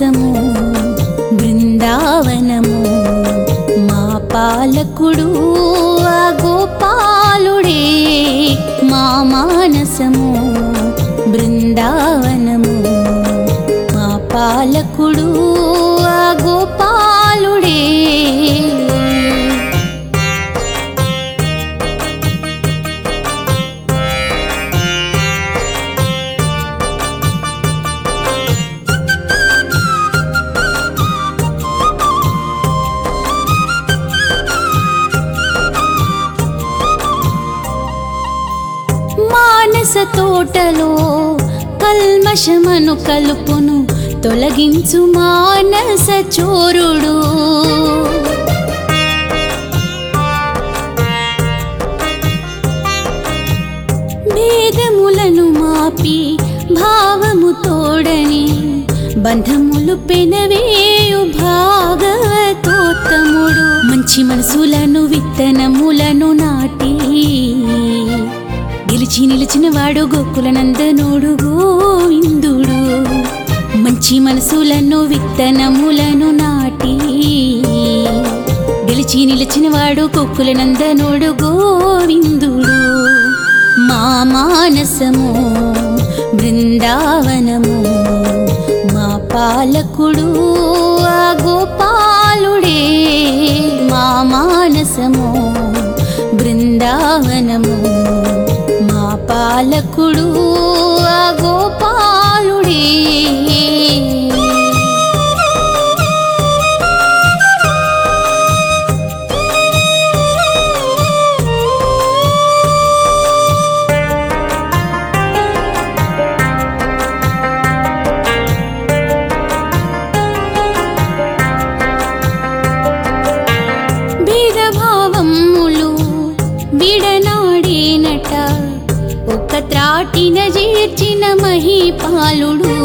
మానసము బృందావనము మా పాలకుడు ఆ గోపాలుడే మా మానసము బృందావనము మా పాలకుడు ఆ గోపాలుడే మానస తోటలో కల్మషమను కలుపును తొలగించు మానస చోరుడు భేదములను మాపి భావము తోడని బంధములు పెనవేయు భాగవతోత్తముడు మంచి మనసులను విత్తనములను నాటి గెలిచి నిలిచిన వాడు గోకుల నందనుడు గోవిందుడు మంచి మనసులను విత్తనములను నాటి గెలిచి నిలిచిన వాడు గోకుల నందనుడు గోవిందుడు మా మానసము బృందావనము మా పాలకుడు ఆ గోపాలుడే మా మానసము బృందావనము మా పాలకుడు ఆ గోపాలుడే భేదభావములు విడనాడేనట ఒక త్రాటిన చేర్చిన మహీపాలుడు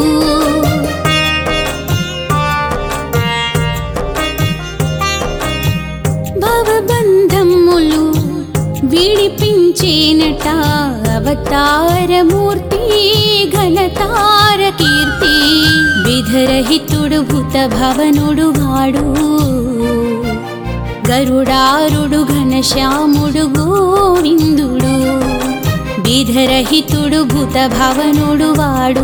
భవబంధములు విడిపించేనట అవతారమూర్తి ఘనతార కీర్తి విధరహితుడు భూత భవనుడు వాడు గరుడారుడు ఘనశ్యాముడు గోవిందుడు విధరహితుడు భూత భవనుడు వాడు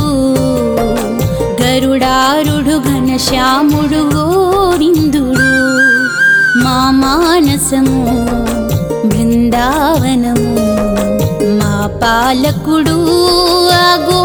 గరుడారుడు ఘనశ్యాముడు గోవిందుడు మా మానసము బృందావనము మా పాలకుడు ఆ గో